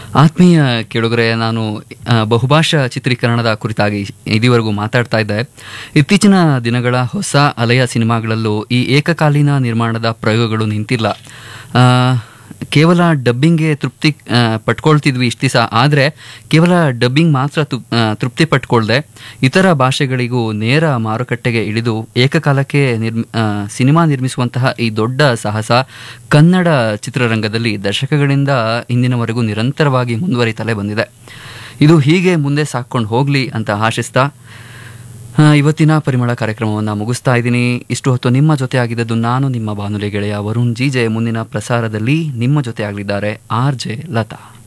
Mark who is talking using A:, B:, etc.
A: ಆತ್ಮೀಯ ಕೇಳುಗರೆ ನಾನು ಆ, ಬಹುಭಾಷಾ ಚಿತ್ರೀಕರಣದ ಕುರಿತಾಗಿ ಇದುವರೆಗೂ ಮಾತಾಡ್ತಾ ಇದ್ದೆ ಇತ್ತೀಚಿನ ದಿನಗಳ ಹೊಸ ಅಲೆಯ ಸಿನಿಮಾಗಳಲ್ಲೂ ಈ ಏಕಕಾಲೀನ ನಿರ್ಮಾಣದ ಪ್ರಯೋಗಗಳು ನಿಂತಿಲ್ಲ ಆ, ಕೇವಲ ಡಬ್ಬಿಂಗ್ಗೆ ತೃಪ್ತಿ ಆ, ಪಟ್ಕೊಳ್ತಿದ್ವಿ ಇಷ್ಟು ದಿವಸ ಆದರೆ ಕೇವಲ ಡಬ್ಬಿಂಗ್ ಮಾತ್ರ ತು- ಆ, ತೃಪ್ತಿ ಪಟ್ಕೊಳ್ದೆ ಇತರ ಭಾಷೆಗಳಿಗೂ ನೇರ ಮಾರುಕಟ್ಟೆಗೆ ಇಳಿದು ಏಕಕಾಲಕ್ಕೆ ನಿರ್ಮಿ ಆ, ಸಿನಿಮಾ ನಿರ್ಮಿಸುವಂತಹ ಈ ದೊಡ್ಡ ಸಾಹಸ ಕನ್ನಡ ಚಿತ್ರರಂಗದಲ್ಲಿ ದಶಕಗಳಿಂದ ಇಂದಿನವರೆಗೂ ನಿರಂತರವಾಗಿ ಮುಂದುವರಿತಲೇ ಬಂದಿದೆ ಇದು ಹೀಗೆ ಮುಂದೆ ಸಾಕ್ಕೊಂಡು ಹೋಗಲಿ ಅಂತ ಆಶಿಸ್ತಾ ಆ, ಇವತ್ತಿನ ಪರಿಮಳ ಕಾರ್ಯಕ್ರಮವನ್ನು ಮುಗಿಸ್ತಾ ಇದ್ದೀನಿ ಇಷ್ಟು ಹೊತ್ತು ನಿಮ್ಮ ಜೊತೆ ಆಗಿದ್ದದ್ದು ನಾನು ನಿಮ್ಮ ಬಾನುಲಿ ಗೆಳೆಯ ವರುಣ್ ಜಿ ಜೆ ಮುಂದಿನ ಪ್ರಸಾರದಲ್ಲಿ ನಿಮ್ಮ ಜೊತೆ ಆಗಲಿದ್ದಾರೆ ಆರ್ ಜೆ ಲತಾ